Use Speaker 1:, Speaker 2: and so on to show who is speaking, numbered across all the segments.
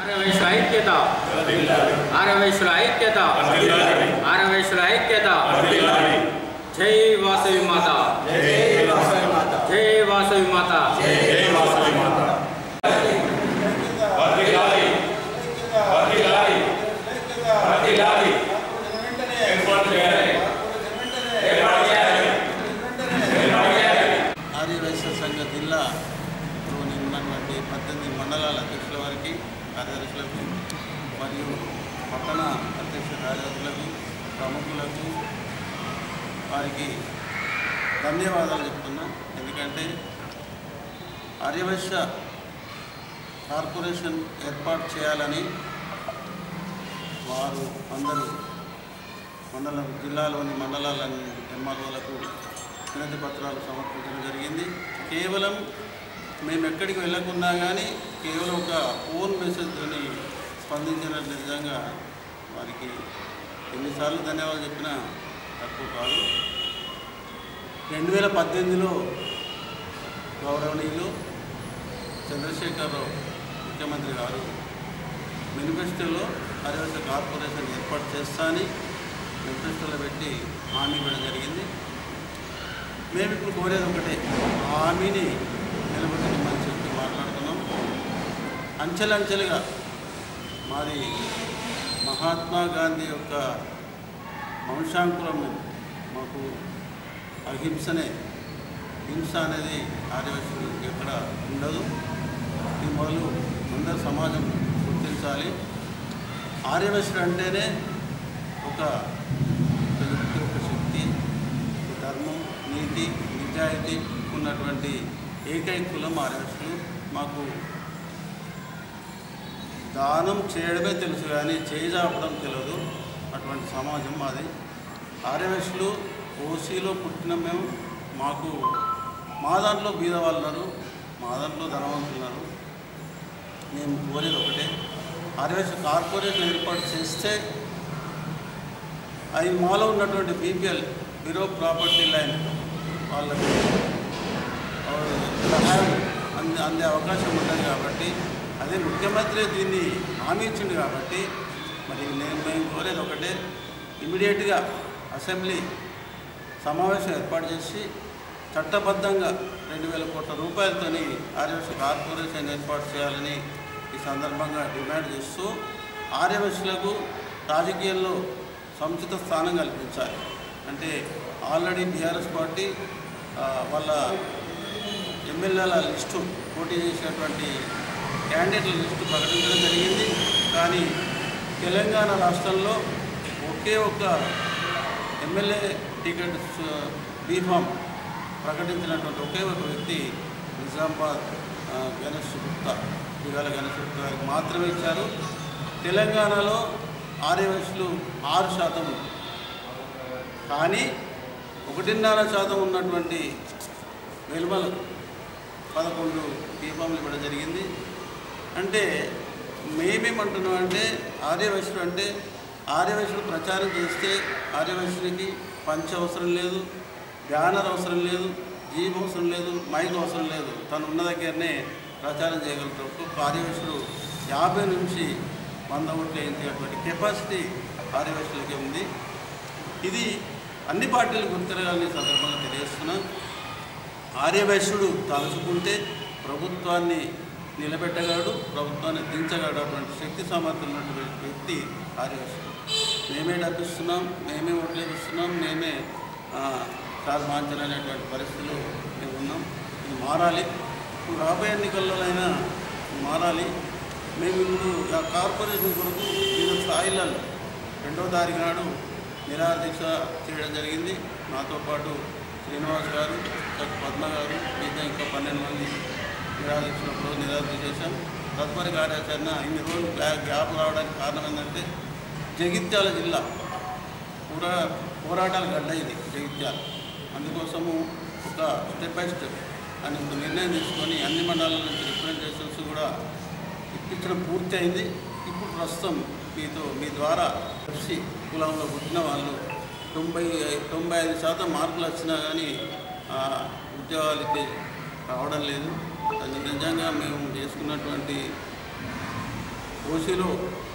Speaker 1: ఆర్యవైశ్యుల ఐక్యత ఆర్యవైశ్యుల ఐక్యత ఆర్యవైశ్యుల ఐక్యత జై వాసవి మాత జై వాసవి మాత
Speaker 2: ఆర్యవైశ్య సంఘ జిల్లాలోని ఉన్నటువంటి పద్దెనిమిది మండలాల అధ్యక్షుల వారికి కార్యదర్శులకు మరియు పట్టణ అధ్యక్ష కార్యదర్శులకు ప్రముఖులకు వారికి ధన్యవాదాలు చెప్తున్నా ఎందుకంటే ఆర్యవైశ్య కార్పొరేషన్ ఏర్పాటు చేయాలని వారు అందరూ మండలం జిల్లాలోని మండలాలని ఎంఆర్ఓలకు వినతి పత్రాలు సమర్పించడం జరిగింది కేవలం మేము ఎక్కడికి వెళ్ళకున్నా కానీ కేవలం ఒక ఫోన్ మెసేజ్తో స్పందించినట్లు నిజంగా వారికి ఎన్నిసార్లు ధన్యవాదాలు చెప్పినా తక్కువ కాదు రెండు వేల పద్దెనిమిదిలో గౌరవనీయులు చంద్రశేఖరరావు ముఖ్యమంత్రి గారు మేనిఫెస్టోలో హరివస కార్పొరేషన్ ఏర్పాటు చేస్తా అని మేనిఫెస్టోలో పెట్టి హామీ ఇవ్వడం జరిగింది మేము ఇప్పుడు కోరేది ఒకటే ఆ హామీని నిలబెట్టుకోమని చెప్పి మాట్లాడుతున్నాం అంచెలంచెలుగా మాది మహాత్మా గాంధీ యొక్క వంశాంకురం మాకు అహింసనే హింస అనేది ఆదివాసులు ఎక్కడ ఉండదు ఇది మొదలు అందరు సమాజం గుర్తించాలి ఆర్యవశుడు అంటేనే ఒక ఒక యుక్తి ఒక శక్తి ఒక ధర్మం నీతి నిజాయితీ ఉన్నటువంటి ఏకైక కులం ఆర్యవశులు మాకు దానం చేయడమే తెలుసు కానీ చేజాపడం తెలియదు అటువంటి సమాజం మాది ఆర్యవశులు ఓసీలో పుట్టిన మేము మాకు మా దాంట్లో బీద వాళ్ళు ఉన్నారు మా దాంట్లో ధనవంతులు ఉన్నారు మేము కోరేది ఒకటే ఆర్యవైశ్య కార్పొరేషన్ ఏర్పాటు చేస్తే అవి మాలో ఉన్నటువంటి బీపీఎల్ బిరో ప్రాపర్టీ లైన్ వాళ్ళకి ఆ, సహాయం అందే అందే అవకాశం ఉంటుంది కాబట్టి అదే ముఖ్యమంత్రి దీన్ని హామీ ఇచ్చింది కాబట్టి మరి నేను మేము కోరేది ఒకటే ఇమీడియట్గా అసెంబ్లీ సమావేశం ఏర్పాటు చేసి చట్టబద్ధంగా రెండు వేల కోట్ల రూపాయలతోని ఆర్యవైశ్య కార్పొరేషన్ ఏర్పాటు చేయాలని ఈ సందర్భంగా డిమాండ్ చేస్తూ ఆర్యవైశ్యులకు రాజకీయాల్లో సముచిత స్థానం కల్పించాలి అంటే ఆల్రెడీ బీఆర్ఎస్ పార్టీ ఆ, వాళ్ళ ఎమ్మెల్యేల లిస్టు పోటీ చేసినటువంటి క్యాండిడేట్ల లిస్టు ప్రకటించడం జరిగింది కానీ తెలంగాణ రాష్ట్రంలో ఒకే ఒక్క ఎమ్మెల్యే టికెట్ బీఫామ్ ప్రకటించినటువంటి ఒకే ఒక వ్యక్తి నిజామాబాద్ ఆ, గణేష్ గుప్తా ఇవాళ గణేష్ గుప్తా గారికి మాత్రమే ఇచ్చారు తెలంగాణలో ఆర్యవయసులు ఆరు శాతం కానీ ఒకటిన్నర శాతం ఉన్నటువంటి వెలుమలు పదకొండు బీఫామ్లు ఇవ్వడం జరిగింది అంటే మేమేమంటున్నాం అంటే ఆర్యవైశ్యుడు అంటే ఆర్యవైశ్యుడు ప్రచారం చేస్తే ఆర్యవైశ్యుడికి పంచ అవసరం లేదు బ్యానర్ అవసరం లేదు జీప్ అవసరం లేదు మైక్ అవసరం లేదు తను ఉన్న దగ్గరనే ప్రచారం చేయగలుగుతారు ఒక్కొక్క ఆర్యవైశ్యుడు యాభై నుంచి వంద ఓట్లు వేయించేటువంటి కెపాసిటీ ఆర్యవైశ్యులకి ఉంది ఇది అన్ని పార్టీలు గుర్తిరగాలని ఈ సందర్భంగా తెలియజేస్తున్నాం ఆర్యవైశ్యుడు తలుచుకుంటే ప్రభుత్వాన్ని నిలబెట్టగలడు ప్రభుత్వాన్ని దించగలడు అటువంటి శక్తి సామర్థ్యం ఉన్నటువంటి వ్యక్తి ఆర్యవైశ్యుడు మేమే డబ్బిస్తున్నాం మేమే ఓట్లేపిస్తున్నాం మేమే ఆ, కాదు మాంచలేనటువంటి పరిస్థితులు మేము ఉన్నాం ఇది మారాలి ఇప్పుడు రాబోయే ఎన్నికల్లోనైనా మారాలి మేము ఇప్పుడు ఆ కార్పొరేషన్ కొరకు వివిధ స్థాయిలలో రెండో తారీఖు నాడు నిరాదీక్ష చేయడం జరిగింది నాతో పాటు శ్రీనివాస్ గారు ఇంకా పద్మ గారు మిగతా ఇంకా పన్నెండు మంది నిరాదీక్షలో నిరాదీక్ష చేశాం తదుపరి కార్యాచరణ ఇన్ని రోజులు గ్యా- గ్యాప్ రావడానికి కారణం ఏంటంటే జగిత్యాల జిల్లా కూడా పోరాటాలు గడ్డ ఇది జగిత్యాల అందుకోసము ఒక స్టెప్ బై స్టెప్ అని ఒక నిర్ణయం తీసుకొని అన్ని మండలాల నుంచి రిప్రజెంటేషన్స్ కూడా ఇప్పించడం పూర్తి అయింది ఇప్పుడు ప్రస్తుతం మీతో మీ ద్వారా ఎఫ్సి కులంలో పుట్టిన వాళ్ళు తొంభై తొంభై ఐదు శాతం మార్కులు వచ్చినా కానీ ఆ, ఉద్యోగాలకి రావడం లేదు అది నిజంగా మేము చేసుకున్నటువంటి ఓసీలో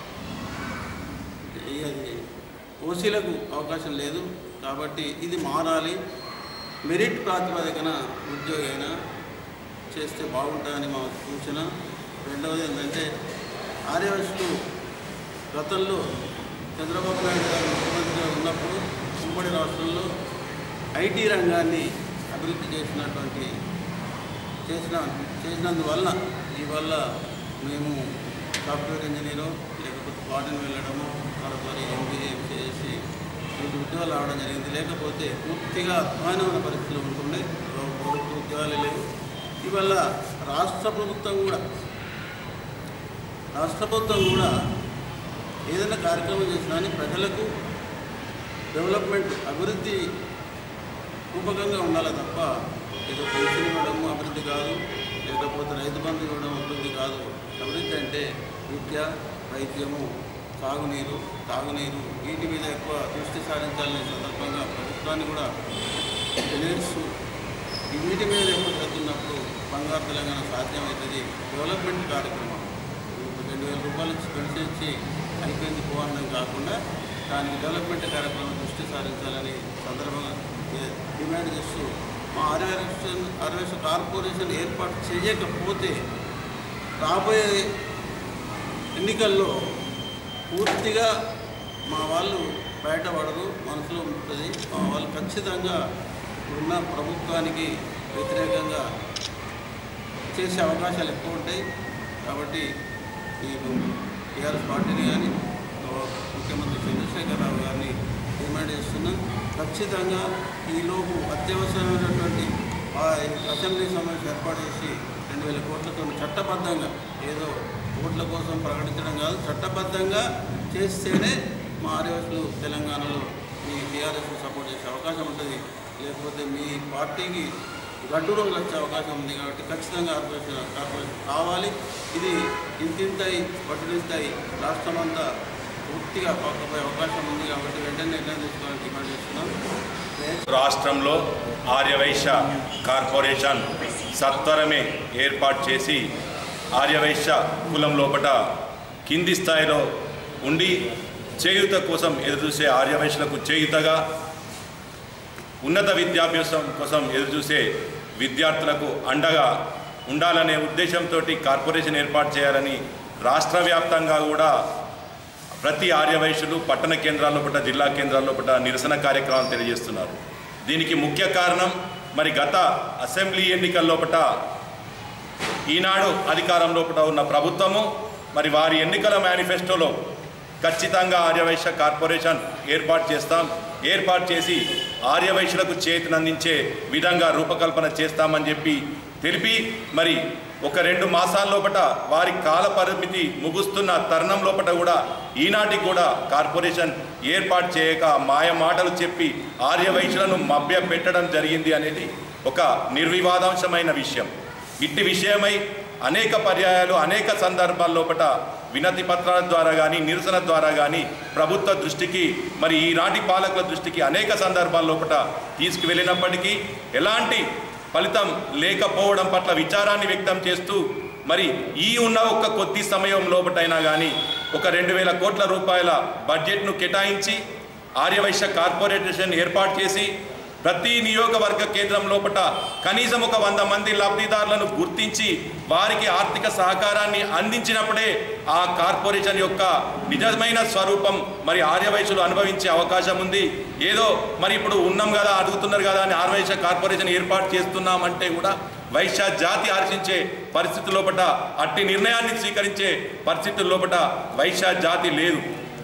Speaker 2: ఈ- అది ఓసీలకు అవకాశం లేదు కాబట్టి ఇది మారాలి మెరిట్ ప్రాతిపదికన ఉద్యోగి అయినా చేస్తే బాగుంటుందని మా సూచన రెండవది ఏంటంటే ఆర్యవశులు గతంలో చంద్రబాబు నాయుడు గారు ముఖ్యమంత్రిగా ఉన్నప్పుడు ఉమ్మడి రాష్ట్రంలో ఐటీ రంగాన్ని అభివృద్ధి చేసినటువంటి చేసిన చేసినందువల్ల ఇవల్ల మేము సాఫ్ట్వేర్ ఇంజనీరు లేకపోతే ఫారెన్ వెళ్ళడము తర్వాత ఎంబీఏ చేసి వీటి ఉద్యోగాలు రావడం జరిగింది లేకపోతే పూర్తిగా అధ్వానమైన పరిస్థితులు ఉంటుండే ప్రభుత్వ ఉద్యోగాలు లేవు ఇవల్ల రాష్ట్ర ప్రభుత్వం కూడా రాష్ట్ర ప్రభుత్వం కూడా ఏదైనా కార్యక్రమం చేసినా కానీ ప్రజలకు డెవలప్మెంట్ అభివృద్ధి రూపకంగా ఉండాలి తప్ప ఏదో పెన్షన్ ఇవ్వడం అభివృద్ధి కాదు లేకపోతే రైతు బంధు ఇవ్వడం అభివృద్ధి కాదు అభివృద్ధి అంటే విద్య వైద్యము తాగునీరు తాగునీరు వీటి మీద ఎక్కువ దృష్టి సారించాలనే సందర్భంగా ప్రభుత్వాన్ని కూడా తెలియచ్చు ఈ వీటి మీద ఎక్కువ చదువుతున్నప్పుడు బంగారు తెలంగాణ సాధ్యమవుతుంది డెవలప్మెంట్ కార్యక్రమం ఇప్పుడు రెండు వేల రూపాయలు ఇచ్చి పెన్షన్ ఇచ్చి అయిపోయింది పోవడం కాకుండా దానికి డెవలప్మెంట్ కార్యక్రమం దృష్టి సారించాలని సందర్భంగా ఏ- డిమాండ్ చేస్తూ మా ఆర్యవేషన్ ఆర్యవేశ కార్పొరేషన్ ఏర్పాటు చేయకపోతే రాబోయే ఎన్నికల్లో పూర్తిగా మా వాళ్ళు బయటపడరు మనసులో ఉంటుంది మా వాళ్ళు ఖచ్చితంగా ఇప్పుడున్న ప్రభుత్వానికి వ్యతిరేకంగా చేసే అవకాశాలు ఎక్కువ ఉంటాయి కాబట్టి నేను టీఆర్ఎస్ పార్టీని కానీ ముఖ్యమంత్రి చంద్రశేఖరరావు గారిని డిమాండ్ చేస్తున్నా ఖచ్చితంగా ఈలోపు అత్యవసరమైనటువంటి ఆ అసెంబ్లీ సమావేశం ఏర్పాటు చేసి రెండు వేల కోట్లతో చట్టబద్ధంగా ఏదో ఓట్ల కోసం ప్రకటించడం కాదు చట్టబద్ధంగా చేస్తేనే మా ఆర్యవసులు తెలంగాణలో మీ టీఆర్ఎస్ సపోర్ట్ చేసే అవకాశం ఉంటుంది లేకపోతే మీ పార్టీకి గడ్డు రోజులు వచ్చే అవకాశం ఉంది కాబట్టి ఖచ్చితంగా కార్పొరేషన్ కార్పొరేషన్ కావాలి ఇది ఇంతింతాయి వడ్డీస్తాయి రాష్ట్రం అంతా పూర్తిగా పక్కపోయే అవకాశం ఉంది కాబట్టి వెంటనే నిర్ణయం తీసుకోవాలని డిమాండ్ చేస్తున్నాం
Speaker 3: రాష్ట్రంలో ఆర్యవైశ్య కార్పొరేషన్ సత్వరమే ఏర్పాటు చేసి ఆర్యవైశ్య కులం లోపట కింది స్థాయిలో ఉండి చేయుత కోసం ఎదురుచూసే ఆర్యవైశ్యులకు చేయుతగా ఉన్నత విద్యాభ్యాసం కోసం ఎదురుచూసే విద్యార్థులకు అండగా ఉండాలనే ఉద్దేశంతో కార్పొరేషన్ ఏర్పాటు చేయాలని రాష్ట్ర వ్యాప్తంగా కూడా ప్రతి ఆర్యవైశ్యులు పట్టణ కేంద్రాల లోపల జిల్లా కేంద్రాల లోపల నిరసన కార్యక్రమాలు తెలియజేస్తున్నారు దీనికి ముఖ్య కారణం మరి గత అసెంబ్లీ ఎన్నికల లోపల ఈనాడు అధికారం లోపల ఉన్న ప్రభుత్వము మరి వారి ఎన్నికల మేనిఫెస్టోలో ఖచ్చితంగా ఆర్యవైశ్య కార్పొరేషన్ ఏర్పాటు చేస్తాం ఏర్పాటు చేసి ఆర్యవైశ్యులకు చేతినందించే విధంగా రూపకల్పన చేస్తామని చెప్పి తెలిపి మరి ఒక రెండు మాసాల లోపట వారి కాల పరిమితి ముగుస్తున్న తరుణం లోపట కూడా ఈనాటికి కూడా కార్పొరేషన్ ఏర్పాటు చేయక మాయ మాటలు చెప్పి ఆర్యవైశ్యులను మభ్య పెట్టడం జరిగింది అనేది ఒక నిర్వివాదాంశమైన విషయం ఇట్టి విషయమై అనేక పర్యాయాలు అనేక సందర్భాల లోపట వినతి పత్రాల ద్వారా కానీ నిరసన ద్వారా కానీ ప్రభుత్వ దృష్టికి మరి ఈనాటి పాలకుల దృష్టికి అనేక సందర్భాల లోపట తీసుకువెళ్ళినప్పటికీ ఎలాంటి ఫలితం లేకపోవడం పట్ల విచారాన్ని వ్యక్తం చేస్తూ మరి ఈ ఉన్న ఒక కొద్ది సమయం లోపటైనా కానీ ఒక రెండు వేల కోట్ల రూపాయల బడ్జెట్ను కేటాయించి ఆర్యవైశ్య కార్పొరేషన్ ఏర్పాటు చేసి ప్రతి నియోగవర్గ కేంద్రం లోపల కనీసం ఒక వంద మంది లబ్ధిదారులను గుర్తించి వారికి ఆర్థిక సహకారాన్ని అందించినప్పుడే ఆ కార్పొరేషన్ యొక్క నిజమైన స్వరూపం మరి ఆర్యవైశ్యులు అనుభవించే అవకాశం ఉంది ఏదో మరి ఇప్పుడు ఉన్నాం కదా అడుగుతున్నారు కదా అని ఆర్యవైశ్య కార్పొరేషన్ ఏర్పాటు చేస్తున్నామంటే కూడా వైశ్య జాతి ఆర్జించే పరిస్థితి లోపల అట్టి నిర్ణయాన్ని స్వీకరించే పరిస్థితుల లోపల వైశ్య జాతి లేదు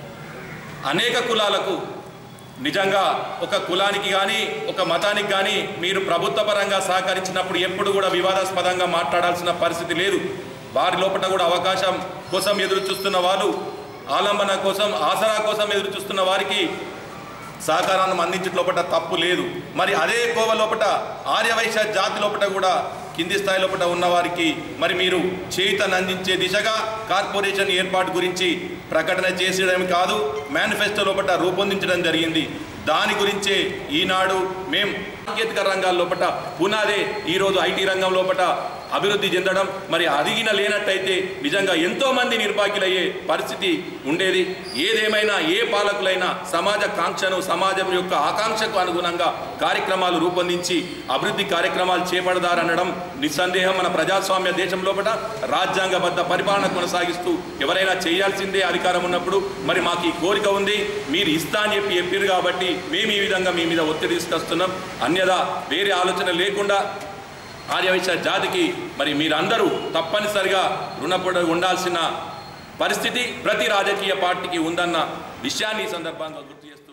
Speaker 3: అనేక కులాలకు నిజంగా ఒక కులానికి కానీ ఒక మతానికి కానీ మీరు ప్రభుత్వ పరంగా సహకరించినప్పుడు ఎప్పుడు కూడా వివాదాస్పదంగా మాట్లాడాల్సిన పరిస్థితి లేదు వారి లోపల కూడా అవకాశం కోసం ఎదురు చూస్తున్న వాళ్ళు ఆలంబన కోసం ఆసరా కోసం ఎదురు చూస్తున్న వారికి సహకారాన్ని అందించడం లోపల తప్పు లేదు మరి అదే కోవ లోపల ఆర్యవైశ్య జాతి లోపల కూడా కింది స్థాయి లోపల ఉన్న వారికి మరి మీరు చేయుతను అందించే దిశగా కార్పొరేషన్ ఏర్పాటు గురించి ప్రకటన చేసేయడం కాదు మేనిఫెస్టో లోపల రూపొందించడం జరిగింది దాని గురించే ఈనాడు మేం సాంకేతిక రంగాల లోపల పునాదే ఈరోజు ఐటీ రంగం లోపల అభివృద్ధి చెందడం మరి అదిగిన లేనట్టయితే నిజంగా ఎంతోమంది నిర్భాగ్యులయ్యే పరిస్థితి ఉండేది ఏదేమైనా ఏ పాలకులైనా సమాజ కాంక్షను సమాజం యొక్క ఆకాంక్షకు అనుగుణంగా కార్యక్రమాలు రూపొందించి అభివృద్ధి కార్యక్రమాలు చేపడదారనడం నిస్సందేహం మన ప్రజాస్వామ్య దేశం లోపల రాజ్యాంగబద్ధ పరిపాలన కొనసాగిస్తూ ఎవరైనా చేయాల్సిందే అధికారం ఉన్నప్పుడు మరి మాకు ఈ కోరిక ఉంది మీరు ఇస్తా అని చెప్పి చెప్పారు కాబట్టి మేము ఈ విధంగా మీ మీద ఒత్తిడి తీసుకొస్తున్నాం అన్యదా వేరే ఆలోచన లేకుండా ఆర్యవైశ్య జాతికి మరి మీరందరూ తప్పనిసరిగా రుణపడి ఉండాల్సిన పరిస్థితి ప్రతి రాజకీయ పార్టీకి ఉందన్న విషయాన్ని ఈ సందర్భంగా గుర్తు చేస్తున్నాం